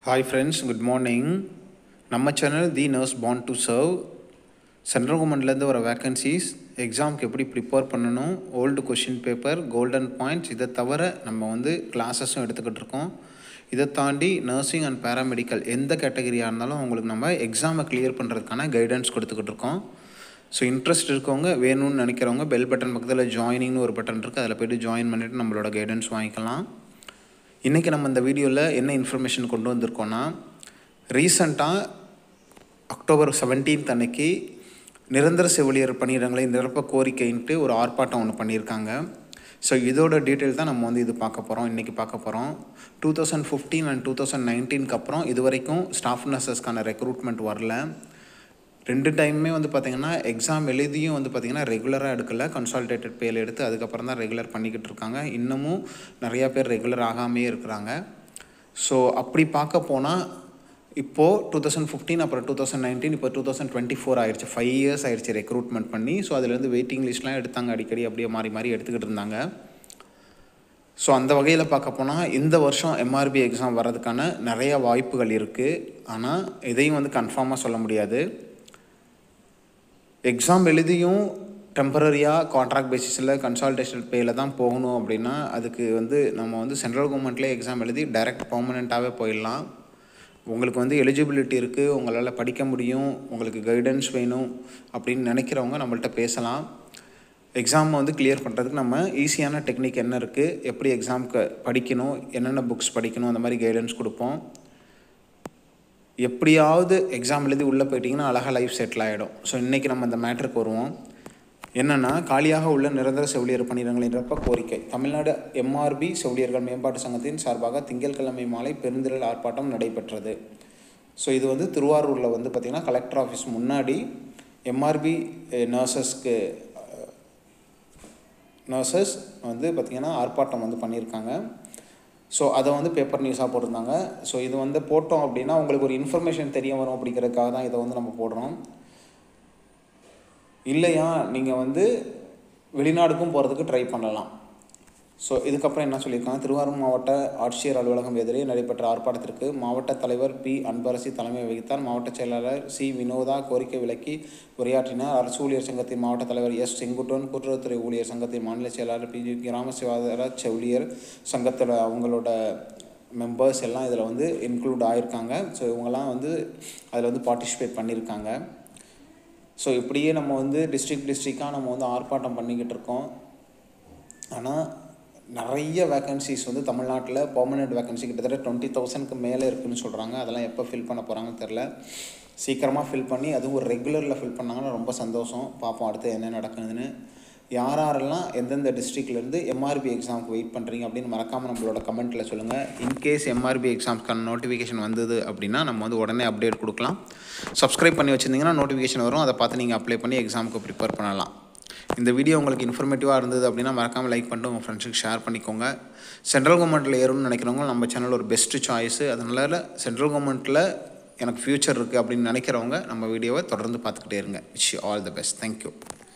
hi friends good morning நம்ம channel the nurse bond to serve central கவர்மெண்ட்லேருந்து வர vacancies எக்ஸாமுக்கு எப்படி ப்ரிப்பேர் பண்ணணும் old question paper golden points இதை தவிர நம்ம வந்து கிளாஸஸும் எடுத்துக்கிட்டு இருக்கோம் இதை தாண்டி நர்சிங் அண்ட் பேராமெடிக்கல் எந்த கேட்டகரியாக இருந்தாலும் அவங்களுக்கு நம்ம எக்ஸாமை கிளியர் பண்ணுறதுக்கான கைடன்ஸ் கொடுத்துக்கிட்டு இருக்கோம் ஸோ இன்ட்ரெஸ்ட் இருக்கவங்க வேணும்னு நினைக்கிறவங்க பெல் பட்டன் பக்கத்தில் ஜாயினிங்னு ஒரு பட்டன் இருக்குது அதில் போய்ட்டு ஜாயின் பண்ணிவிட்டு நம்மளோட கைடன்ஸ் வாங்கிக்கலாம் இன்றைக்கி நம்ம இந்த வீடியோவில் என்ன இன்ஃபர்மேஷன் கொண்டு வந்திருக்கோன்னா ரீசண்டாக அக்டோபர் செவன்டீன்த் அன்னைக்கு நிரந்தர செவிலியர் பணியிடங்களை நிரப்ப கோரிக்கைன்ட்டு ஒரு ஆர்ப்பாட்டம் ஒன்று பண்ணியிருக்காங்க ஸோ இதோட டீட்டெயில் தான் நம்ம வந்து இது பார்க்க போகிறோம் இன்றைக்கி பார்க்க போகிறோம் two thousand fifteen and two thousand நைன்டீனுக்கு அப்புறம் இது வரைக்கும் ஸ்டாஃப் நர்சஸ்க்கான ரெக்ரூட்மெண்ட் வரல ரெண்டு டைமுமே வந்து பார்த்திங்கன்னா எக்ஸாம் எழுதியும் வந்து பார்த்திங்கன்னா ரெகுலராக எடுக்கல கன்சால்டேட்டட் பேல் எடுத்து அதுக்கப்புறம் தான் ரெகுலர் பண்ணிக்கிட்டு இருக்காங்க இன்னமும் நிறையா பேர் ரெகுலர் ஆகாமே இருக்கிறாங்க ஸோ அப்படி பார்க்க போனால் இப்போது டூ தௌசண்ட் ஃபிஃப்டீன் அப்புறம் டூ தௌசண்ட் நைன்டீன் இப்போ டூ தௌசண்ட் டுவெண்ட்டி ஃபோர் ஆயிடுச்சு ஃபைவ் இயர்ஸ் ஆயிடுச்சு ரெக்ரூட்மெண்ட் பண்ணி ஸோ அதுலேருந்து வெயிட்டிங் லிஸ்ட்லாம் எடுத்தாங்க அடிக்கடி அப்படியே மாறி மாறி எடுத்துக்கிட்டு இருந்தாங்க ஸோ அந்த வகையில் பார்க்க போனால் இந்த வருஷம் எம்ஆர்பி எக்ஸாம் வர்றதுக்கான நிறைய வாய்ப்புகள் இருக்குது ஆனால் இதையும் வந்து கன்ஃபார்மாக சொல்ல முடியாது எக்ஸாம் எழுதியும் டெம்பரரியாக கான்ட்ராக்ட் பேசிஸில் கன்சால்டேஷன் பேயில் தான் போகணும் அப்படின்னா அதுக்கு வந்து நம்ம வந்து சென்ட்ரல் கவர்மெண்ட்லேயே எக்ஸாம் எழுதி டைரக்ட் பர்மனெண்ட்டாகவே போயிடலாம் உங்களுக்கு வந்து எலிஜிபிலிட்டி இருக்குது உங்களால் படிக்க முடியும் உங்களுக்கு கைடன்ஸ் வேணும் அப்படின்னு நினைக்கிறவங்க நம்மள்ட்ட பேசலாம் எக்ஸாமை வந்து கிளியர் பண்ணுறதுக்கு நம்ம ஈஸியான டெக்னிக் என்ன இருக்குது எப்படி எக்ஸாமுக்கு படிக்கணும் என்னென்ன புக்ஸ் படிக்கணும் அந்த மாதிரி கைடன்ஸ் கொடுப்போம் எப்படியாவது எக்ஸாம் எழுதி உள்ளே போயிட்டிங்கன்னா அழகாக லைஃப் செட்டில் ஆகிடும் ஸோ இன்றைக்கி நம்ம இந்த மேட்ருக்கு வருவோம் என்னென்னா காலியாக உள்ள நிரந்தர செவிலியர் பணியிடங்களின்றப்ப கோரிக்கை தமிழ்நாடு எம்ஆர்பி செவிலியர்கள் மேம்பாட்டு சங்கத்தின் சார்பாக திங்கட்கிழமை மாலை பெருந்திரள் ஆர்ப்பாட்டம் நடைபெற்றது ஸோ இது வந்து திருவாரூரில் வந்து பார்த்திங்கன்னா கலெக்டர் ஆஃபீஸ் முன்னாடி எம்ஆர்பி நர்சஸ்க்கு நர்சஸ் வந்து பார்த்திங்கன்னா ஆர்ப்பாட்டம் வந்து பண்ணியிருக்காங்க ஸோ அதை வந்து பேப்பர் நியூஸாக போட்டிருந்தாங்க ஸோ இது வந்து போட்டோம் அப்படின்னா உங்களுக்கு ஒரு இன்ஃபர்மேஷன் தெரிய வரும் அப்படிங்கிறதுக்காக தான் இதை வந்து நம்ம போடுறோம் இல்லையா நீங்கள் வந்து வெளிநாடுக்கும் போகிறதுக்கு ட்ரை பண்ணலாம் ஸோ இதுக்கப்புறம் என்ன சொல்லியிருக்காங்க திருவாரூர் மாவட்ட ஆட்சியர் அலுவலகம் எதிரே நடைபெற்ற ஆர்ப்பாட்டத்திற்கு மாவட்ட தலைவர் பி அன்பரசி தலைமை வகித்தார் மாவட்ட செயலாளர் சி வினோதா கோரிக்கை விளக்கி உரையாற்றினார் அரசு ஊழியர் சங்கத்தின் மாவட்ட தலைவர் எஸ் செங்குட்டன் கூட்டுறவுத்துறை ஊழியர் சங்கத்தின் மாநில செயலாளர் பி கிராம சுகாதார செவிலியர் சங்கத்தில் அவங்களோட மெம்பர்ஸ் எல்லாம் இதில் வந்து இன்க்ளூட் ஆகியிருக்காங்க ஸோ இவங்கெல்லாம் வந்து அதில் வந்து பார்ட்டிசிபேட் பண்ணியிருக்காங்க ஸோ இப்படியே நம்ம வந்து டிஸ்ட்ரிக்ட் டிஸ்ட்ரிக்டாக நம்ம வந்து ஆர்ப்பாட்டம் பண்ணிக்கிட்டு இருக்கோம் ஆனால் நிறைய வேக்கன்சிஸ் வந்து தமிழ்நாட்டில் பர்மனெண்ட் வேக்கன்சி கிட்டத்தட்ட டுவெண்ட்டி தௌசண்ட்க்கு மேலே இருக்குதுன்னு சொல்கிறாங்க அதெல்லாம் எப்போ ஃபில் பண்ண போகிறாங்கன்னு தெரில சீக்கிரமாக ஃபில் பண்ணி அதுவும் ஒரு ரெகுலரில் ஃபில் பண்ணாங்கன்னா ரொம்ப சந்தோஷம் பார்ப்போம் அடுத்து என்ன நடக்குதுன்னு யார் யாரெல்லாம் எந்தெந்த டிஸ்ட்ரிக்ட்லேருந்து எம்ஆர்பி எக்ஸாமுக்கு வெயிட் பண்ணுறீங்க அப்படின்னு மறக்காமல் நம்மளோட கமெண்ட்டில் சொல்லுங்கள் இன்கேஸ் எம்ஆர்பி எக்ஸாம்ஸ்க்கான நோட்டிஃபிகேஷன் வந்தது அப்படின்னா நம்ம வந்து உடனே அப்டேட் கொடுக்கலாம் சப்ஸ்கிரைப் பண்ணி வச்சுருந்தீங்கன்னா நோட்டிஃபிகேஷன் வரும் அதை பார்த்து நீங்கள் அப்ளை பண்ணி எக்ஸாமுக்கு ப்ரிப்பேர் பண்ணலாம் இந்த வீடியோ உங்களுக்கு இன்ஃபர்மேட்டிவாக இருந்தது அப்படின்னா மறக்காமல் லைக் பண்ணிட்டு உங்கள் ஃப்ரெண்ட்ஸுக்கு ஷேர் பண்ணிக்கோங்க சென்ட்ரல் கவர்மெண்ட்டில் ஏறும்னு நினைக்கிறவங்க நம்ம சேனல் ஒரு பெஸ்ட்டு சாய்ஸு அதனால் சென்ட்ரல் கவர்மெண்ட்டில் எனக்கு ஃப்யூச்சர் இருக்குது அப்படின்னு நினைக்கிறவங்க நம்ம வீடியோவை தொடர்ந்து பார்த்துக்கிட்டே இருங்க wish all the best thank you